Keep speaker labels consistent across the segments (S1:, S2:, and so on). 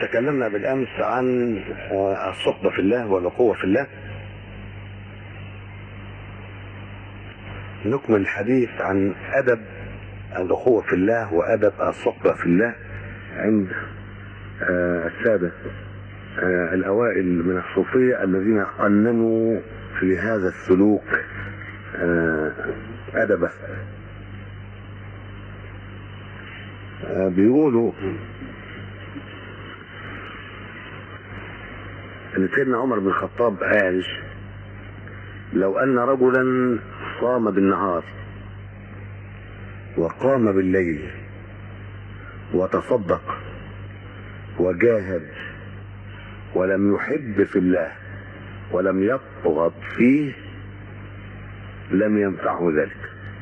S1: تكلمنا بالامس عن الصحبه في الله والاخوه في الله نكمل الحديث عن ادب الاخوه في الله وادب الصحبه في الله عند الساده الاوائل من الصوفيه الذين قننوا في هذا السلوك ادبه بيقولوا ان سيدنا عمر بن الخطاب قال لو ان رجلا صام بالنهار وقام بالليل وتصدق وجاهد ولم يحب في الله ولم يبغض فيه لم ينفعه ذلك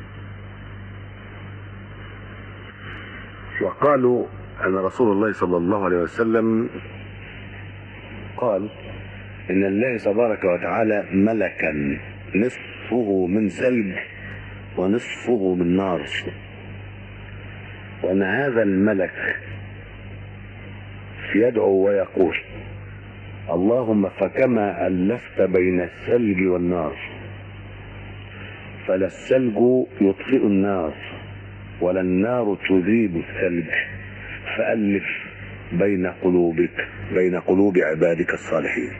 S1: وقالوا ان رسول الله صلى الله عليه وسلم قال ان الله تبارك وتعالى ملكا نصفه من ثلج ونصفه من نار وان هذا الملك يدعو ويقول اللهم فكما الفت بين الثلج والنار فلا الثلج يطفئ النار ولا النار تذيب الثلج فالف بين قلوبك بين قلوب عبادك الصالحين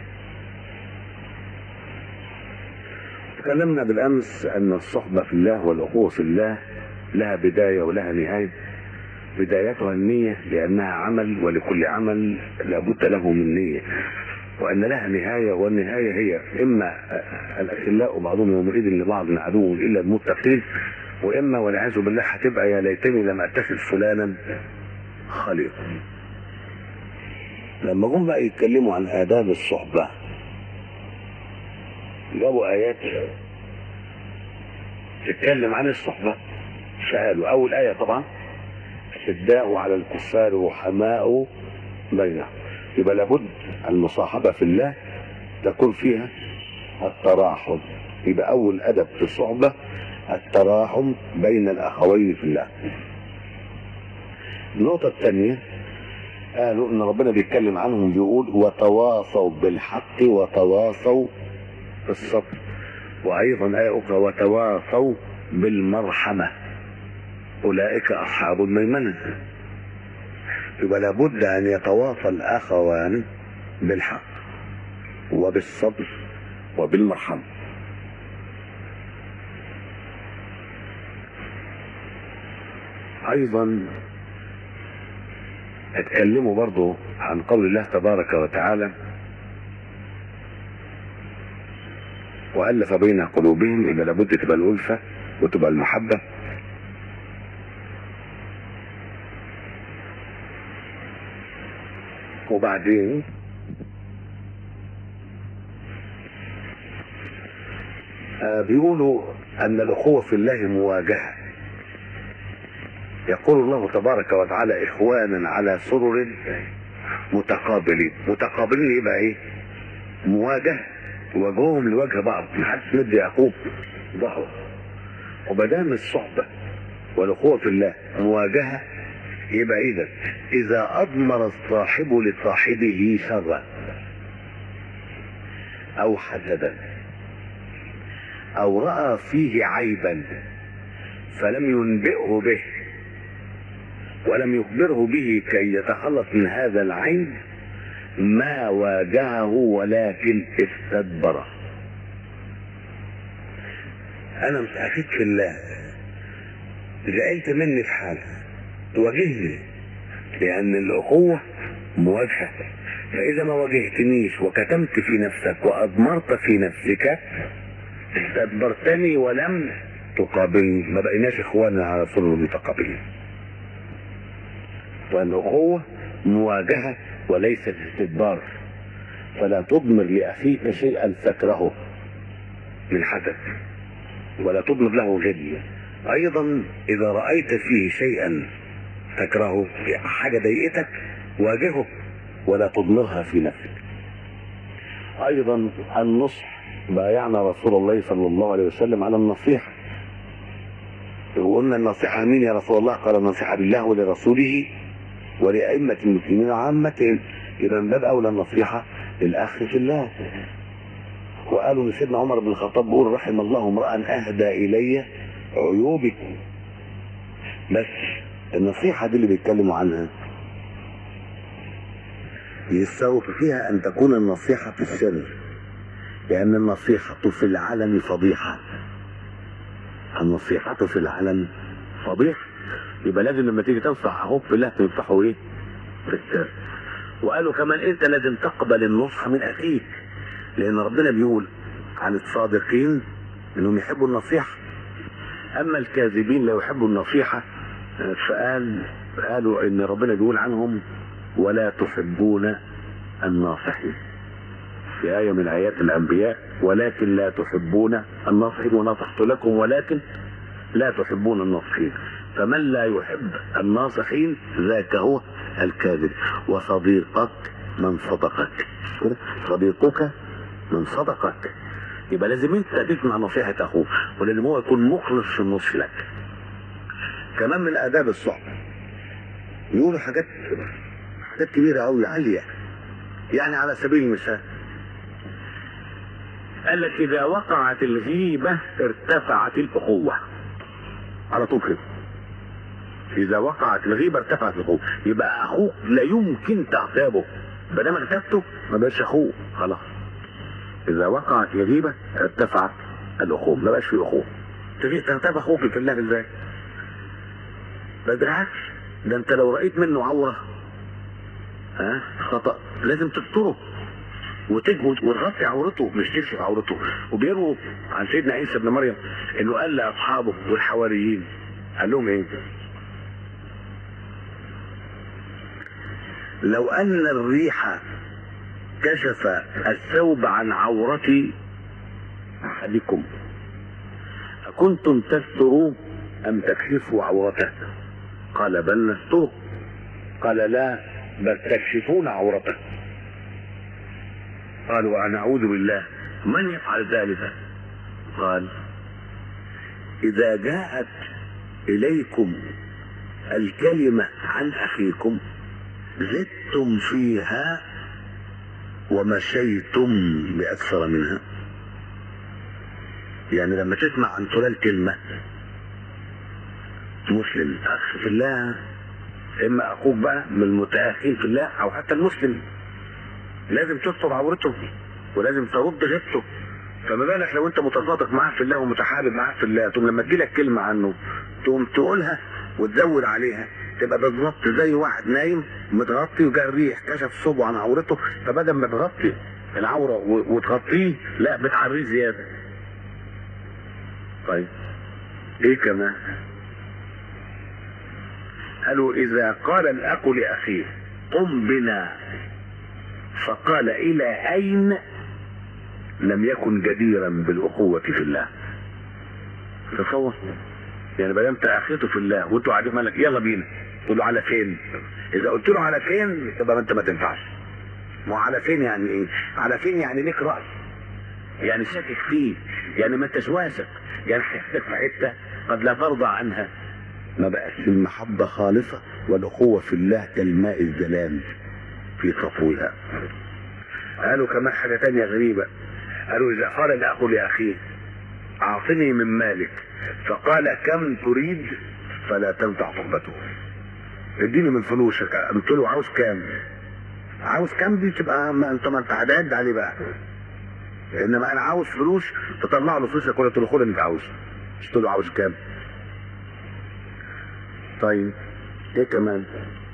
S1: تكلمنا بالامس ان الصحبه في الله والاخوه في الله لها بدايه ولها نهايه بدايتها النيه لانها عمل ولكل عمل لابد له من نيه وان لها نهايه والنهايه هي اما الاخلاء بعضهم يومئذ لبعض عدو الا المتقين واما والعياذ بالله هتبقى يا ليتني لم اتخذ فلانا خليقا لما جم بقى يتكلموا عن آداب الصحبة جابوا آيات تتكلم عن الصحبة فقالوا أول آية طبعا شداء على الكفار رحماء بينهم يبقى لابد المصاحبة في الله تكون فيها التراحم يبقى أول أدب في الصحبة التراحم بين الأخوين في الله النقطة الثانية قالوا ان ربنا بيتكلم عنهم بيقول وتواصوا بالحق وتواصوا بالصبر وايضا ايه اخرى وتواصوا بالمرحمه اولئك اصحاب الميمنه يبقى لابد ان يتواصى الاخوان بالحق وبالصبر وبالمرحمه ايضا اتكلموا برضو عن قول الله تبارك وتعالى وألف بين قلوبهم يبقى لابد تبقى الألفة وتبقى المحبة وبعدين آه بيقولوا أن الأخوة في الله مواجهة يقول الله تبارك وتعالى اخوانا على سرر متقابلين متقابلين يبقى ايه مواجهه وجههم لوجه بعض محدش مد يعقوب ظهره ومادام الصحبه والاخوه في الله مواجهه يبقى اذا اذا اضمر الصاحب لصاحبه شرا او حسدا او راى فيه عيبا فلم ينبئه به ولم يخبره به كي يتخلص من هذا العين ما واجهه ولكن استدبره انا متاكد في الله زعلت مني في حاجه تواجهني لان الاخوه مواجهه فاذا ما واجهتنيش وكتمت في نفسك واضمرت في نفسك استدبرتني ولم تقابلني ما بقيناش اخوانا على سرر متقابلين والأخوة مواجهة وليست استدبار فلا تضمر لأخيك شيئا تكرهه من حدث ولا تضمر له غل أيضا إذا رأيت فيه شيئا تكرهه حاجة ضايقتك واجهه ولا تضمرها في نفسك أيضا النصح بايعنا رسول الله صلى الله عليه وسلم على النصيحة وقلنا النصيحة مين يا رسول الله قال النصيحة بالله ولرسوله ولأئمة المسلمين عامة يبقى من باب اولى النصيحه للاخ في الله وقالوا لسيدنا عمر بن الخطاب بيقول رحم الله امرا اهدى الي عيوبي بس النصيحه دي اللي بيتكلموا عنها يستوفي فيها ان تكون النصيحه في السر لان النصيحه في العلن فضيحه النصيحه في العلن فضيحه يبقى لازم لما تيجي تنصح اخوك في الله تنصحه ايه؟ في السر وقالوا كمان انت لازم تقبل النصح من اخيك لان ربنا بيقول عن الصادقين انهم يحبوا النصيحه اما الكاذبين لا يحبوا النصيحه فقال قالوا ان ربنا بيقول عنهم ولا تحبون الناصحين في آية من آيات الأنبياء ولكن لا تحبون الناصحين ونصحت لكم ولكن لا تحبون الناصحين فمن لا يحب الناصحين ذاك هو الكاذب وصديقك من صدقك صديقك من صدقك يبقى لازم انت تسمع نصيحة اخوك ولازم هو يكون مخلص في النصح لك كمان من آداب الصحبة يقولوا حاجات حاجات كبيرة أوي عالية يعني على سبيل المثال قال لك إذا وقعت الغيبة ارتفعت الأخوة على طول كده إذا وقعت الغيبة ارتفعت الأخوة يبقى أخوك لا يمكن تغتابه ما دام اغتابته ما بقاش أخوه خلاص إذا وقعت الغيبة ارتفعت الأخوة ما بقاش في أخوة تجي تغتاب أخوك في الله إزاي؟ ده بالعكس ده أنت لو رأيت منه عورة ها خطأ لازم تستره وتجهد وتغطي عورته مش تكشف عورته وبيرووا عن سيدنا عيسى ابن مريم انه قال لاصحابه والحواريين قال لهم ايه؟ لو ان الريح كشف الثوب عن عورة احدكم اكنتم تستروا ام تكشفوا عورته؟ قال بل نستره قال لا بل تكشفون عورته قالوا نعوذ بالله من يفعل ذلك قال إذا جاءت إليكم الكلمة عن أخيكم زدتم فيها ومشيتم بأكثر منها يعني لما تسمع عن فلان كلمة مسلم أخ في الله إما أخوك بقى من المتأخين في الله أو حتى المسلم لازم تستر عورته ولازم ترد غيبته فما بالك لو انت متصادق معاه في الله ومتحابب معاه في الله تقوم لما تجيلك كلمه عنه تقوم تقولها وتزود عليها تبقى بالظبط زي واحد نايم متغطي وجا الريح كشف صبعه عن عورته فبدل ما تغطي العوره و- وتغطيه لا بتعريه زياده طيب ايه كمان قالوا اذا قال الاخ لاخيه قم بنا فقال الى اين لم يكن جديرا بالاخوه في الله تصور يعني ما دام اخيته في الله وانتوا قاعدين مالك يلا بينا تقول له على فين اذا قلت له على فين يبقى انت ما تنفعش ما هو على فين يعني ايه على فين يعني ليك راي يعني شاكك فيه يعني ما انتش واثق يعني حياتك في حته قد لا ترضى عنها ما بقاش المحبه خالصه والاخوه في الله كالماء الزلام في صفوها قالوا كمان حاجة تانية غريبة قالوا إذا قال الأخ لأخيه أعطني من مالك فقال كم تريد فلا تنفع صحبته اديني من فلوسك قلت له عاوز كام عاوز كام دي تبقى ما انت ما انت هتعد عليه بقى انما انا عاوز فلوس تطلع له فلوسك ولا تقول له خد اللي انت عاوزه قلت له عاوز كام طيب ايه كمان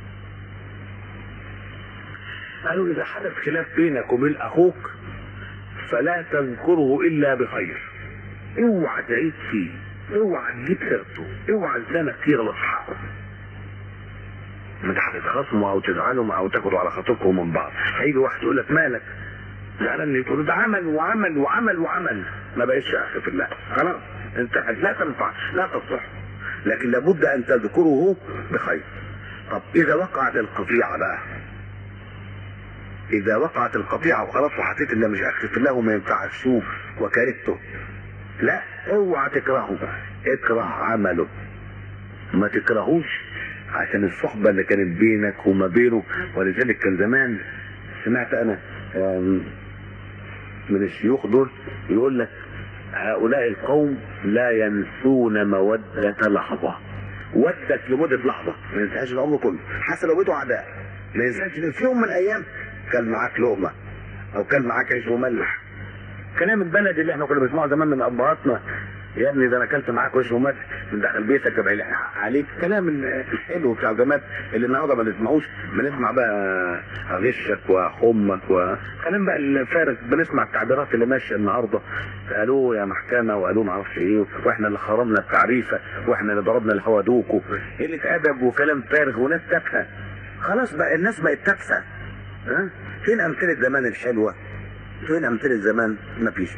S1: قالوا إذا حدث خلاف بينك وبين أخوك فلا تذكره إلا بخير اوعى تعيد فيه اوعى تجيب سيرته اوعى لسانك يغلط حقه ما هتتخاصموا او تزعلوا او تاخدوا على خاطركم من بعض هيجي واحد يقول لك مالك زعلان تقول ده عمل وعمل وعمل وعمل ما بقتش اخ في الله خلاص انت لا تنفع لا تصح لكن لابد ان تذكره بخير طب اذا وقعت القطيعه بقى اذا وقعت القطيعه وخلاص وحسيت ان مش اخ في الله وما ينفعش شوف وكرهته لا اوعى تكرهه اكره عمله ما تكرهوش عشان الصحبة اللي كانت بينك وما بينه ولذلك كان زمان سمعت انا آم، من الشيوخ دول يقول لك هؤلاء القوم لا ينسون مودة لحظة ودك لمدة لحظة ما ينساهاش العمر كله حتى لو بيته أعداء ما ينساش إن في يوم من الأيام كان معاك لقمة أو كان معاك عيش وملح كلام البلد اللي احنا كنا بنسمعه زمان من أبهاتنا يا ابني ده انا اكلت معاك عيش وملح من داخل بيتك بعيد عليك كلام الحلو بتاع زمان اللي النهارده ما نسمعوش بنسمع بقى غشك وخمك وكلام بقى الفارغ بنسمع التعبيرات اللي ماشيه النهارده قالوه يا محكمه وقالوه ما اعرفش ايه واحنا اللي خرمنا التعريفه واحنا اللي ضربنا الهوا دوكو قله ادب وكلام فارغ وناس تافهه خلاص بقى الناس بقت تافهه ها فين امثله زمان الحلوه فين امثله زمان مفيش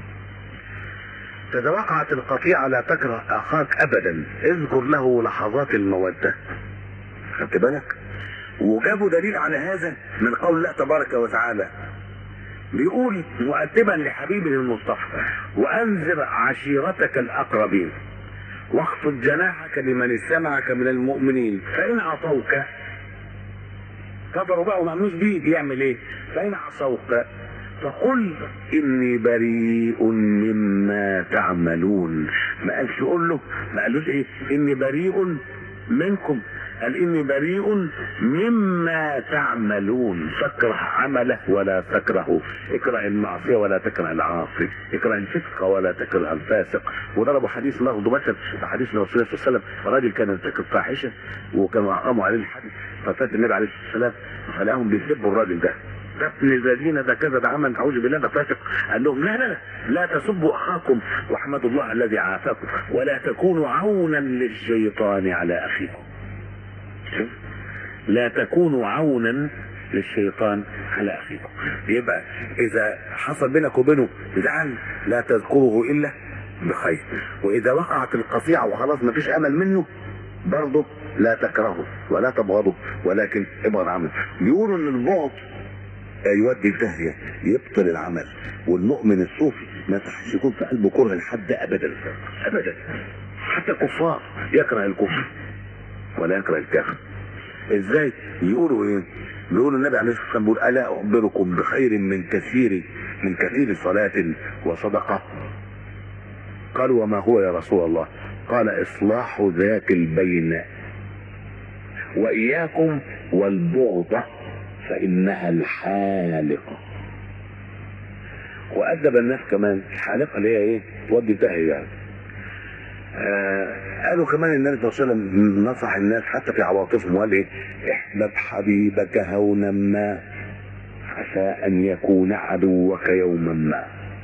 S1: إذا وقعت القطيعة لا تكره أخاك أبدا اذكر له لحظات المودة خدت بالك وجابوا دليل على هذا من قول الله تبارك وتعالى بيقول مؤدبا لحبيبه المصطفى وأنذر عشيرتك الأقربين واخفض جناحك لمن استمعك من المؤمنين فإن عصوك كفروا بقى وما عملوش بيه يعمل ايه؟ فإن عصوك فقل اني بريء مما تعملون ما قالش قول له ما قالوش ايه اني بريء منكم قال اني بريء مما تعملون تكره عمله ولا تكرهه اكره المعصيه ولا تكره العاصي اكره الفسق ولا تكره الفاسق وضربوا حديث الله مثل في حديث الرسول صلى الله عليه وسلم راجل كان يرتكب فاحشه وكانوا اقاموا عليه الحديث ففات النبي عليه الصلاه والسلام فلاهم بيسبوا الراجل ده ده ابن الذين ده كذا ده عمل اعوذ بالله ده فاسق قال لهم لا لا لا لا تسبوا اخاكم واحمدوا الله الذي عافاكم ولا تكونوا عونا للشيطان على اخيكم شوف؟ لا تكونوا عونا للشيطان على اخيكم يبقى اذا حصل بينك وبينه زعل لا تذكره الا بخير واذا وقعت القطيعه وخلاص ما فيش امل منه برضه لا تكرهه ولا تبغضه ولكن ابغض عنه بيقولوا ان البغض يودي في داهيه يبطل العمل والمؤمن الصوفي ما يصحش يكون في قلبه كره لحد ابدا ابدا حتى الكفار يكره الكفر ولا يكره الكافر ازاي يقولوا ايه بيقولوا النبي عليه الصلاه والسلام بيقول الا اخبركم بخير من كثير من كثير صلاه وصدقه قالوا وما هو يا رسول الله قال اصلاح ذات البين واياكم والبغضه فإنها الحالقة وأدب الناس كمان الحالقة اللي هي إيه؟ تودي داهية يعني. آه قالوا كمان النبي صلى الله عليه وسلم نصح الناس حتى في عواطفهم وقال إيه؟ احبب حبيبك هونا ما عسى أن يكون عدوك يوما ما.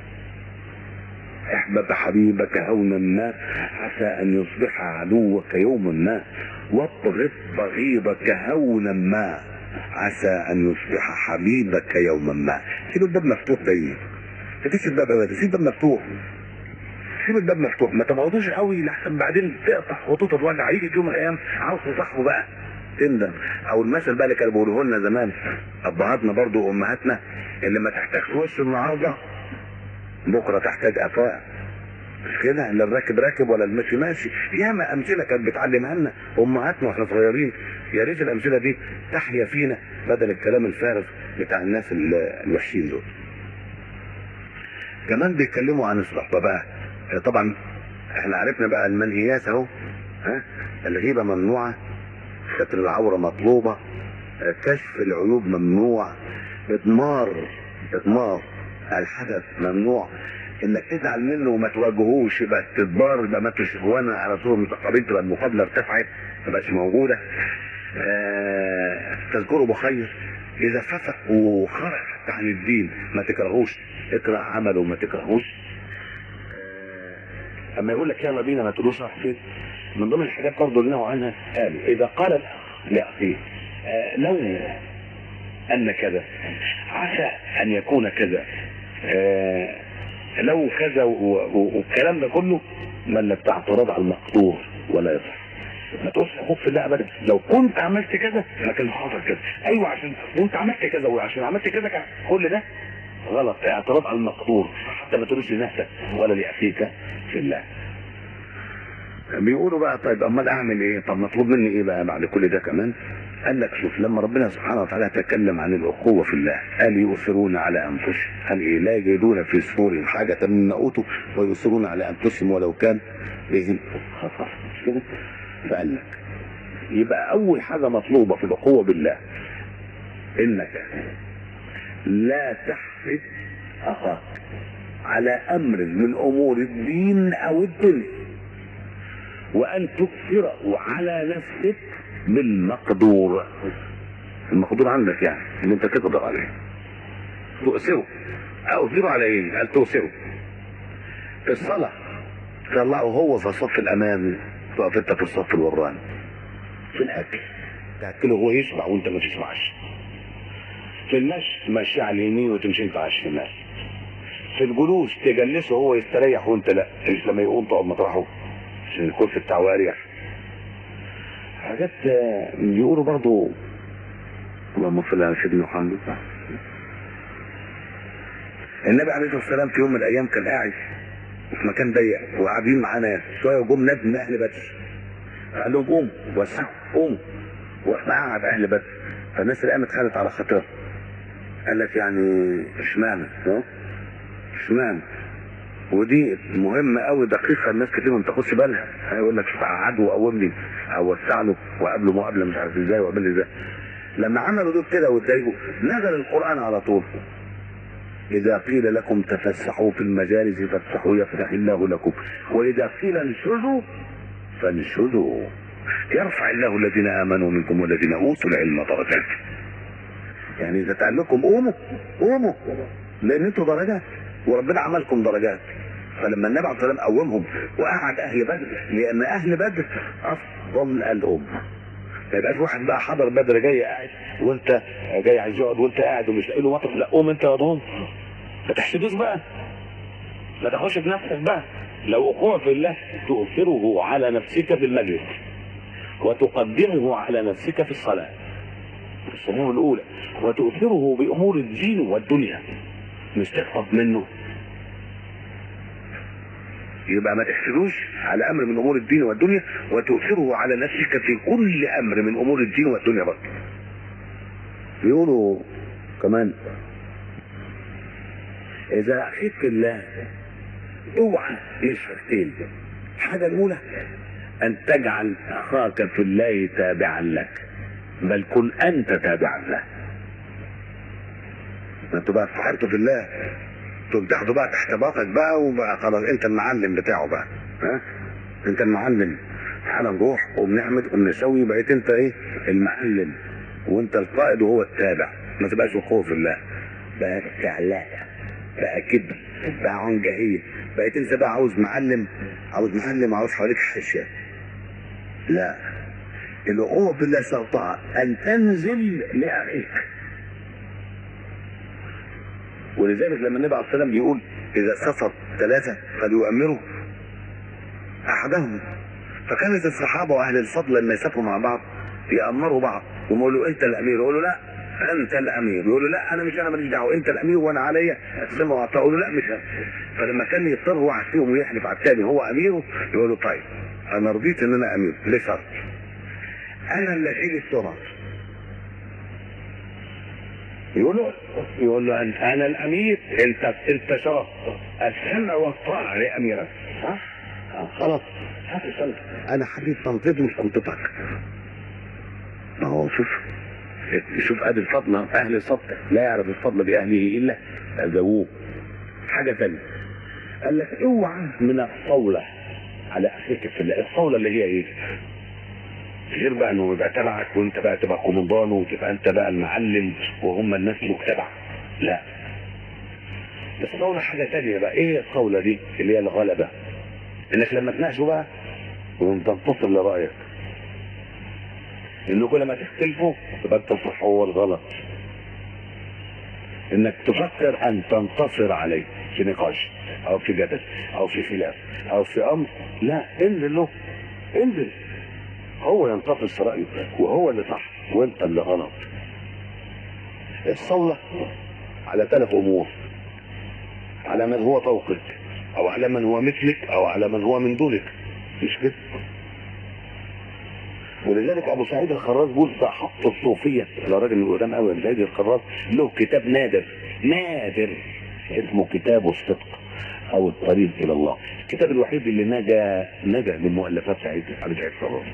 S1: احبب حبيبك هونا ما عسى أن يصبح عدوك يوما ما. واطرد بغيضك هونا ما عسى ان يصبح حبيبك يوما ما سيب الباب مفتوح دايما ما تسيب الباب ابدا سيب الباب مفتوح سيب الباب مفتوح ما تبغضوش قوي لحسن بعدين تقطع خطوط الولع هيجي في يوم من الايام عاوز تصاحبه بقى تندم او المثل بقى اللي كانوا بيقولوه لنا زمان ابهاتنا برضو وامهاتنا اللي ما تحتاجش وش النهارده بكره تحتاج افاق مش كده لا الراكب راكب ولا المشي ماشي ياما امثله كانت بتعلمها لنا امهاتنا واحنا صغيرين يا ريت الامثله دي تحيا فينا بدل الكلام الفارغ بتاع الناس ال- الوحشين دول كمان بيتكلموا عن الصحبه بقى طبعا احنا عرفنا بقى المنهيات اهو ها الغيبه ممنوعه ستر العوره مطلوبه كشف العيوب ممنوع اضمار اضمار الحدث ممنوع انك تزعل منه وما تواجهوش يبقى تتضار يبقى ما تشهوانا على طول متقابلين تبقى المقابله ارتفعت ما بقتش موجوده آه تذكره بخير اذا فسق وخرج حتى عن الدين ما تكرهوش اكره عمله وما تكرهوش آه اما يقول لك يلا بينا ما تقولوش راح فين من ضمن الحاجات برضه اللي نهوا عنها قالوا اذا قال الاخ لاخيه آه لو ان كذا عسى ان يكون كذا آه لو كذا و- و- والكلام ده كله ما الا بتاع اعتراض على المقدور ولا يصح ما تقولش اخوك في الله ابدا لو كنت عملت كذا ما كان حصل كذا ايوه عشان وانت عملت كذا وعشان عملت كذا كان كل ده غلط اعتراض على المقدور حتى ما تقولش لنفسك ولا لاخيك في الله بيقولوا بقى طيب امال اعمل ايه طب مطلوب مني ايه بقى بعد كل ده كمان قال لك شوف لما ربنا سبحانه وتعالى تكلم عن الاخوه في الله قال يؤثرون على انفسهم قال ايه لا يجدون في صدورهم حاجه مما اوتوا ويؤثرون على انفسهم ولو كان بهم خصاصه مش كده؟ فقال لك يبقى اول حاجه مطلوبه في الاخوه بالله انك لا تحسد اخاك على امر من امور الدين او الدنيا وان تكثره على نفسك بالمقدور المقدور عندك يعني اللي انت تقدر عليه تؤثره اؤثره على ايه؟ قال تؤثره في الصلاه طلعه هو في الصف الامامي تقف انت في الصف الوراني في الاكل تاكله هو يشبع وانت ما تشبعش في المشي تمشي على اليمين وتمشي انت على الشمال في الجلوس تجلسه هو يستريح وانت لا مش لما يقوم تقعد مطرحه عشان الكرسي بتاعه واريح حاجات آه، بيقولوا برضو اللهم صل على سيدنا محمد النبي عليه الصلاه والسلام في يوم من الايام كان قاعد في مكان ضيق وقاعدين معاه ناس شويه وجم ناس من اهل بدر قال لهم قوموا وسعوا قوموا واحنا قاعد اهل بدر فالناس اللي قامت خدت على خاطرها قال لك يعني اشمعنى ها؟ اشمعنى ودي مهمة قوي دقيقة الناس كتير ما بتاخدش بالها هيقول لك شوف قعده وقومني او وسع له وقابله مقابلة مش عارف ازاي وقابل ازاي لما عملوا دول كده واتضايقوا نزل القرآن على طول إذا قيل لكم تفسحوا في المجالس فافسحوا يفتح الله لكم وإذا قيل انشزوا فانشزوا يرفع الله الذين آمنوا منكم والذين أوتوا العلم درجات يعني إذا قال لكم قوموا قوموا لأن أنتوا درجات وربنا عملكم درجات فلما النبي عليه الصلاة والسلام قومهم وقعد أهل بدر لأن أهل بدر أفضل الأمة ما يبقاش واحد بقى حضر بدر جاي قاعد وانت جاي عايز يقعد وانت قاعد ومش لاقي له مطرح لا قوم انت يا ضم ما تحسدوش بقى ما تاخدش بنفسك بقى لو اخوه في الله تؤثره على نفسك في المجلس وتقدمه على نفسك في الصلاه في الصفوف الاولى وتؤثره بامور الدين والدنيا مش تخطب منه يبقى ما تحسدوش على امر من امور الدين والدنيا وتؤثره على نفسك في كل امر من امور الدين والدنيا برضه بيقولوا كمان اذا اخيت في الله اوعى يشفكتين الحاجه الاولى ان تجعل اخاك في الله تابعا لك بل كن انت تابعا له ما انتوا بقى اتفحرتوا في الله انتوا بتاخدوا بقى تحت باطك بقى وبقى خلاص انت المعلم بتاعه بقى ها انت المعلم تعالى نروح وبنعمل وبنسوي بقيت انت ايه المعلم وانت القائد وهو التابع ما تبقاش وقوف في الله بقى استعلاء بقى كبر بقى عنجهية بقيت انت بقى عاوز معلم عاوز معلم عاوز حواليك حاشية لا الوقوف بالله استطاع ان تنزل لاخيك ولذلك لما النبي عليه الصلاه والسلام بيقول اذا سفر ثلاثه فليؤمروا احدهم فكانت الصحابه واهل الفضل لما يسافروا مع بعض يامروا بعض ويقولوا انت الامير يقولوا لا انت الامير يقولوا لا انا مش انا ماليش دعوه انت الامير وانا عليا اسمع واطاع يقولوا لا مش أنا. فلما كان يضطر واحد فيهم يحلف على الثاني هو اميره يقولوا طيب انا رضيت ان انا امير لشرط انا اللي اشيل التراب يقول له يقول له انت انا الامير انت انت شرف السمع والطاعه لاميرك ها آه، خلاص هات السمع انا حبيب تنطيط مش تنطيطك ما هو شوف شوف ادي الفضل اهل الفضل لا يعرف الفضل باهله الا ذووه حاجه ثانيه قال لك اوعى من القوله على اخيك في الله القوله اللي هي ايه غير بقى انه يبقى تبعك وانت بقى تبقى قومندان وتبقى انت بقى المعلم وهم الناس متبع لا بس قولة حاجة تانية بقى ايه القولة دي اللي هي الغلبة انك لما تناقشوا بقى وتنتصر لرأيك انه كل ما تختلفوا تبقى انت الصح هو الغلط انك تفكر ان تنتصر عليه في نقاش او في جدل او في خلاف او في امر لا انزل له انزل هو ينتصر في رايه وهو اللي صح وانت اللي غلط الصلة على ثلاث امور على من هو فوقك او على من هو مثلك او على من هو من دونك مش كده ولذلك ابو سعيد الخراز بيقول فحط الصوفيه ده راجل من قدام قوي سعيد الخراز له كتاب نادر نادر اسمه كتاب الصدق او الطريق الى الله الكتاب الوحيد اللي نجا نجا من مؤلفات سعيد ابو سعيد الخراز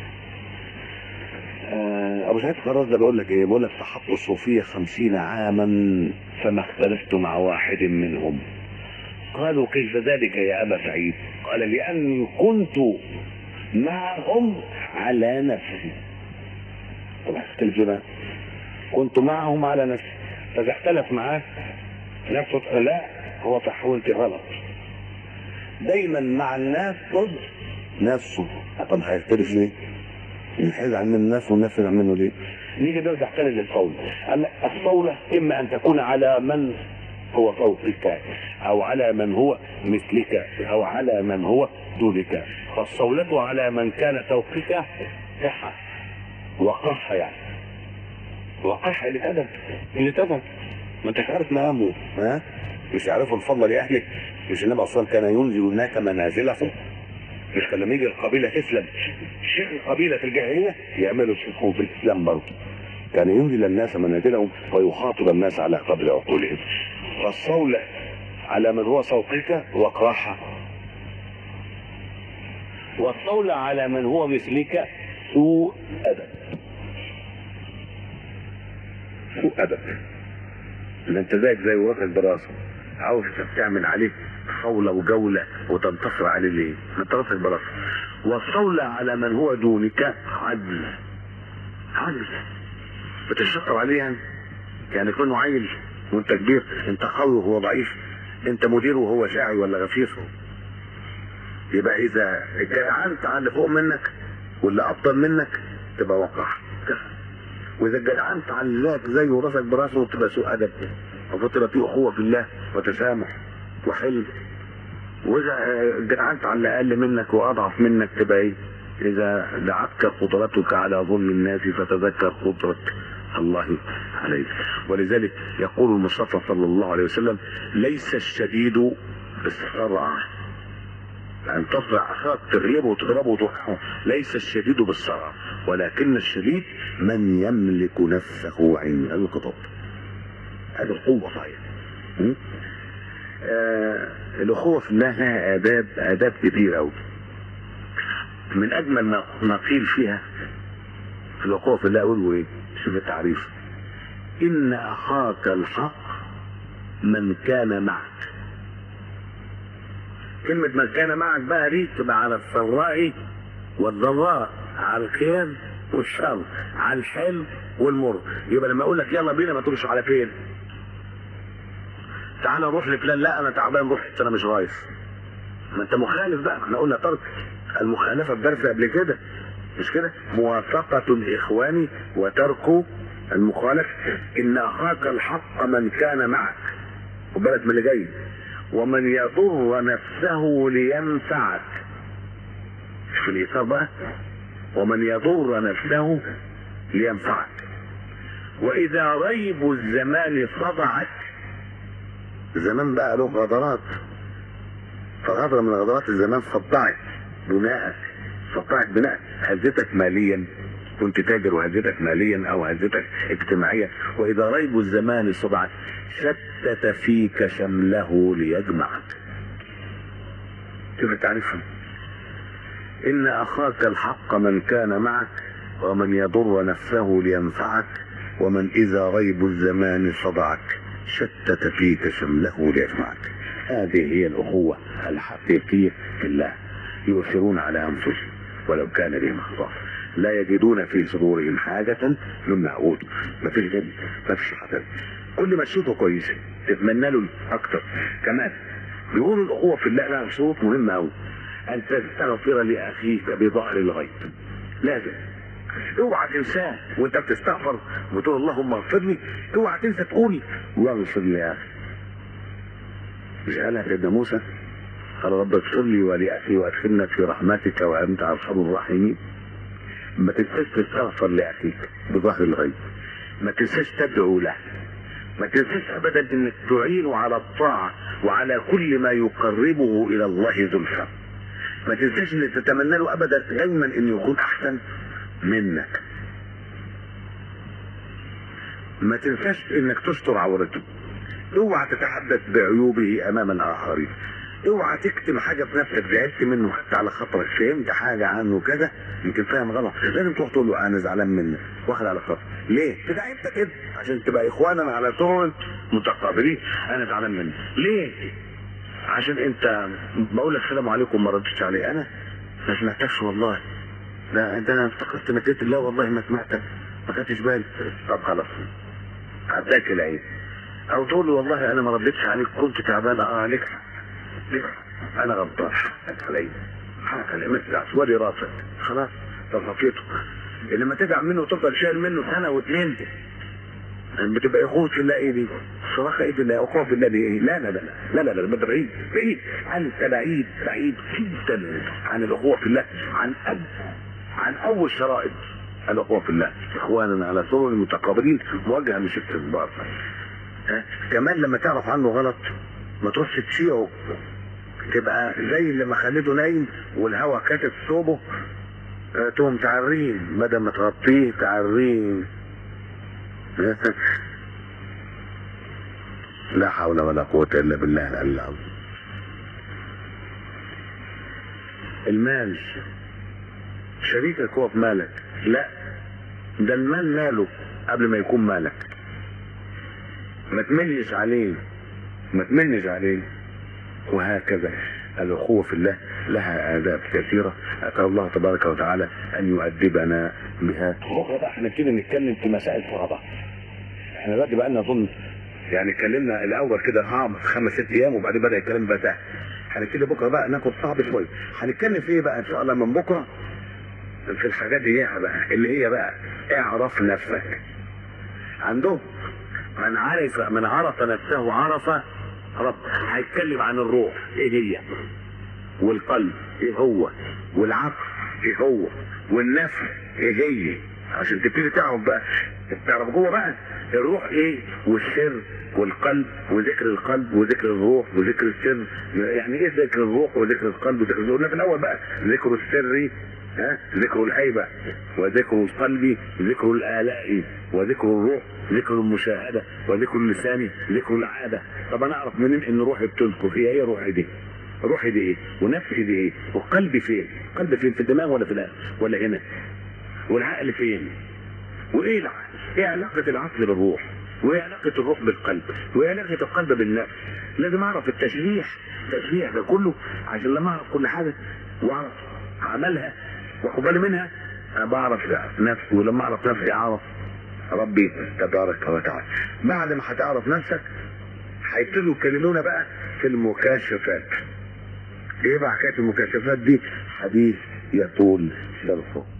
S1: آه، ابو سعيد الخراز ده بيقول لك ايه بيقول لك فحط الصوفيه خمسين عاما فما اختلفت مع واحد منهم قالوا كيف ذلك يا ابا سعيد قال لاني كنت معهم على نفسي طبعا التلفزيون كنت معهم على نفسي فاذا اختلف معاه نفسه قال لا هو تحولت غلط دايما مع الناس ضد نفسه طب هيختلف ليه؟ ينحاز عن الناس والناس يزعل منه ليه؟ نيجي نرجع تاني للقول قال لك الصولة إما أن تكون على من هو فوقك أو على من هو مثلك أو على من هو دونك فالصولة على من كان فوقك صحة وقحة يعني وقحة اللي تدم اللي تدم ما انت عارف مقامه ها مش يعرفوا الفضل لأهله مش النبي أصلا كان ينزل هناك منازلهم مش كان لما يجي القبيلة تسلم شيخ القبيلة في الجاهلية يعملوا شيخهم في الإسلام برضه كان ينزل الناس منازلهم ويخاطب الناس على قدر عقولهم فالصولة على من هو فوقك وقراحة والصولة على من هو مثلك سوء أدب سوء أدب ان انت زيك زي واخد براسه عاوز تعمل عليه صولة وجولة وتنتصر عليه ليه؟ ما انت راسك براسه والصولة على من هو دونك عدل عدل بتشطر عليه يعني يعني كونه عيل وانت كبير انت قوي وهو ضعيف انت مدير وهو شاعي ولا غفير يبقى اذا اتجدعنت على اللي فوق منك واللي افضل منك تبقى وقع واذا اتجدعنت على اللي زيك زيه وراسك براسه تبقى سوء ادب المفروض تبقى في اخوه في الله وتسامح وحلم واذا اتجدعنت على اللي اقل منك واضعف منك تبقى ايه اذا دعتك قدرتك على ظلم الناس فتذكر قدره الله عليك ولذلك يقول المصطفى صلى الله عليه وسلم ليس الشديد بالسرعه أن تصرع أخاك تغلبه وتضربه وتوقعه ليس الشديد بالسرعة ولكن الشديد من يملك نفسه عند الغضب هذه القوة صحيح م? آه الأخوة في الله لها آداب آداب كتير أوي من أجمل ما ما قيل فيها في الأخوة في الله يقولوا إيه؟ شوف التعريف إن أخاك الحق من كان معك كلمة من كان معك بقى دي تبقى على السراء والضراء على الخير والشر على الحلم والمر يبقى لما اقول لك يلا بينا ما تقولش على فين تعالى نروح لفلان لا انا تعبان روح انا مش رايح ما انت مخالف بقى احنا قلنا ترك المخالفه في درس قبل كده مش كده موافقة الإخوان وترك المخالف إن أخاك الحق من كان معك وبالك من اللي جاي ومن يضر نفسه لينفعك شوف الإيثار بقى ومن يضر نفسه لينفعك وإذا ريب الزمان صدعك زمان بقى له غدرات فغدرة من غدرات الزمان صدعك بناءك صدعك بناء هزتك ماليا كنت تاجر وهزتك ماليا او هزتك اجتماعيا واذا ريب الزمان صدعك شتت فيك شمله ليجمعك كيف تعرفهم ان اخاك الحق من كان معك ومن يضر نفسه لينفعك ومن اذا ريب الزمان صدعك شتت فيك شمله ليجمعك هذه هي الاخوه الحقيقيه في الله يؤثرون على انفسهم ولو كان بهم خصاصه لا يجدون في صدورهم حاجة مما أوتوا ما فيش جد ما فيش حسد كل ما تشوفه كويس تتمنى له أكتر كمان بيقولوا الأخوة في الله لها شروط مهمة أوي أن تستغفر لأخيك بظهر الغيب لازم اوعى تنساه وانت بتستغفر وتقول اللهم اغفر لي اوعى تنسى تقول واغفر لي يا اخي مش قالها سيدنا موسى قال رب اغفر لي ولاخي وادخلنا في رحمتك وانت ارحم الراحمين ما تنساش تستغفر لاخيك بظهر الغيب ما تنساش تدعو له ما تنساش ابدا انك تعينه على الطاعه وعلى كل ما يقربه الى الله زلفى ما تنساش ان تتمنى له ابدا دايما انه يكون احسن منك ما تنساش انك تستر عورته اوعى تتحدث بعيوبه امام الاخرين اوعى تكتم حاجه في نفسك زعلت منه حتى على خاطرك فهمت حاجه عنه كده يمكن فاهم غلط لازم تروح تقول له انا زعلان منك واخد على خاطري ليه؟ كده انت كده عشان تبقى اخوانا على طول متقابلين انا زعلان منك ليه؟ عشان انت بقول لك السلام عليكم ما ردتش عليه انا ما سمعتكش والله لا انت انا افتكرت انك قلت لا والله ما سمعتك ما خدتش بالي طب خلاص هداك العيد او تقول له والله انا ما ردتش عليك كنت تعبان اه عليك ليه؟ انا غلطان حقك علي حقك علي مثل اسودي راسك خلاص تصفيته لما تزعل منه وتفضل شايل منه سنه واثنين بتبقى اخوه في الله ايه دي؟ صراحه ايه في الله؟ اخوه في الله دي ايه؟ لا لا لا لا لا لا لا بعيد بعيد انت بعيد بعيد جدا عن الاخوه في الله عن أب عن اول شرائط الاخوه في الله اخوانا على سرر متقابلين مواجهه مش استكبار ها؟ كمان لما تعرف عنه غلط ما تروحش تشيعه تبقى زي اللي ما خليته نايم والهوا كاتب ثوبه آه، تقوم تعريه بدل ما تغطيه تعريه لا حول ولا قوة إلا بالله العلي العظيم المال شريكك هو في مالك لا ده المال ماله قبل ما يكون مالك ما تمنش عليه ما تمنش عليه وهكذا الأخوة في الله لها آداب كثيرة أسأل الله تبارك وتعالى أن يؤدبنا بها بكرة بقى احنا كده نتكلم في مسائل فرضة احنا دلوقتي بقى لنا أظن يعني اتكلمنا الأول كده ها في خمس ست أيام وبعدين بدأ الكلام بقى سهل هنبتدي بكرة بقى ناخد صعب شوية هنتكلم في إيه بقى إن شاء الله من بكرة في الحاجات دي إيه بقى اللي هي بقى اعرف نفسك عندهم من عرف من عرف نفسه عرف رب هيتكلم عن الروح ايه هي والقلب ايه هو والعقل ايه هو والنفس ايه هي عشان تبتدي تعرف بقى تعرف جوه بقى الروح ايه والسر والقلب وذكر القلب وذكر الروح وذكر السر يعني ايه ذكر الروح وذكر القلب وذكر قلنا في الاول بقى ذكر السر ها ذكر الهيبة وذكر القلب ذكر الآلاء وذكر الروح ذكر المشاهدة وذكر اللسان ذكر العادة طب انا اعرف منين ان روحي بتذكر هي ايه روحي دي روحي دي ايه ونفسي دي ايه وقلبي فين قلبي فين في الدماغ ولا في القلب ولا هنا والعقل فين وايه العقل ايه علاقة العقل بالروح وايه علاقة الروح بالقلب وايه علاقة القلب بالنفس لازم اعرف التشريح التشريح ده كله عشان لما اعرف كل حاجة واعرف اعملها واخد بالي منها انا بعرف نفسي ولما اعرف نفسي اعرف ربي تبارك وتعالى بعد ما هتعرف نفسك هيبتدوا يكلمونا بقى في المكاشفات ايه بقى حكايه المكاشفات دي حديث يطول شرحه